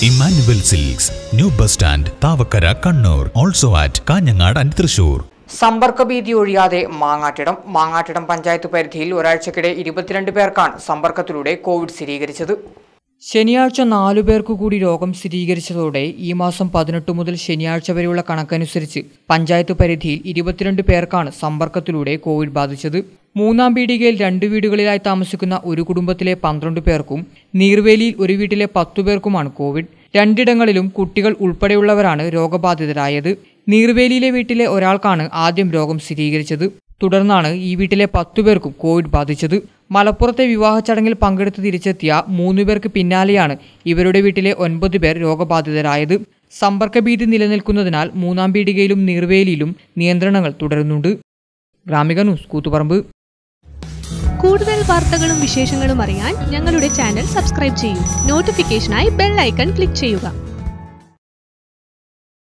Emmanuel silks new bus stand Thavakkara Kannur also at Kanhangad and Thrissur സമ്പർക്ക ഭീതി ഒഴിയാതെ മാങ്ങാട്ടിടം മാങ്ങാട്ടിടം പഞ്ചായത്ത് പരിധിയിൽ ഒരാഴ്ചക്കിടെ ഇരുപത്തിരണ്ട് പേർക്കാണ് സമ്പർക്കത്തിലൂടെ കോവിഡ് സ്ഥിരീകരിച്ചത് ശനിയാഴ്ച നാലു പേർക്ക് കൂടി രോഗം സ്ഥിരീകരിച്ചതോടെ ഈ മാസം പതിനെട്ട് മുതൽ ശനിയാഴ്ച വരെയുള്ള കണക്കനുസരിച്ച് പഞ്ചായത്ത് പരിധിയിൽ ഇരുപത്തിരണ്ട് പേർക്കാണ് സമ്പർക്കത്തിലൂടെ കോവിഡ് ബാധിച്ചത് മൂന്നാം പീടികയിൽ രണ്ട് വീടുകളിലായി താമസിക്കുന്ന ഒരു കുടുംബത്തിലെ പന്ത്രണ്ട് പേർക്കും നീർവേലിയിൽ ഒരു വീട്ടിലെ പത്തു പേർക്കുമാണ് കോവിഡ് രണ്ടിടങ്ങളിലും കുട്ടികൾ ഉൾപ്പെടെയുള്ളവരാണ് രോഗബാധിതരായത് നീർവേലിയിലെ വീട്ടിലെ ഒരാൾക്കാണ് ആദ്യം രോഗം സ്ഥിരീകരിച്ചത് തുടർന്നാണ് ഈ വീട്ടിലെ പത്തു പേർക്കും കോവിഡ് ബാധിച്ചത് മലപ്പുറത്തെ വിവാഹ ചടങ്ങിൽ പങ്കെടുത്ത് തിരിച്ചെത്തിയ മൂന്നു പേർക്ക് പിന്നാലെയാണ് ഇവരുടെ വീട്ടിലെ ഒൻപത് പേർ രോഗബാധിതരായത് സമ്പർക്കഭീതി നിലനിൽക്കുന്നതിനാൽ മൂന്നാം പീടികയിലും നീർവേലിയിലും നിയന്ത്രണങ്ങൾ തുടരുന്നുണ്ട് ഗ്രാമിക ന്യൂസ് കൂത്തുപറമ്പ് കൂടുതൽ വാർത്തകളും വിശേഷങ്ങളും അറിയാൻ ഞങ്ങളുടെ ചാനൽ സബ്സ്ക്രൈബ് ചെയ്യൂ നോട്ടിഫിക്കേഷനായി ബെൽ ഐക്കൺ ക്ലിക്ക് ചെയ്യുക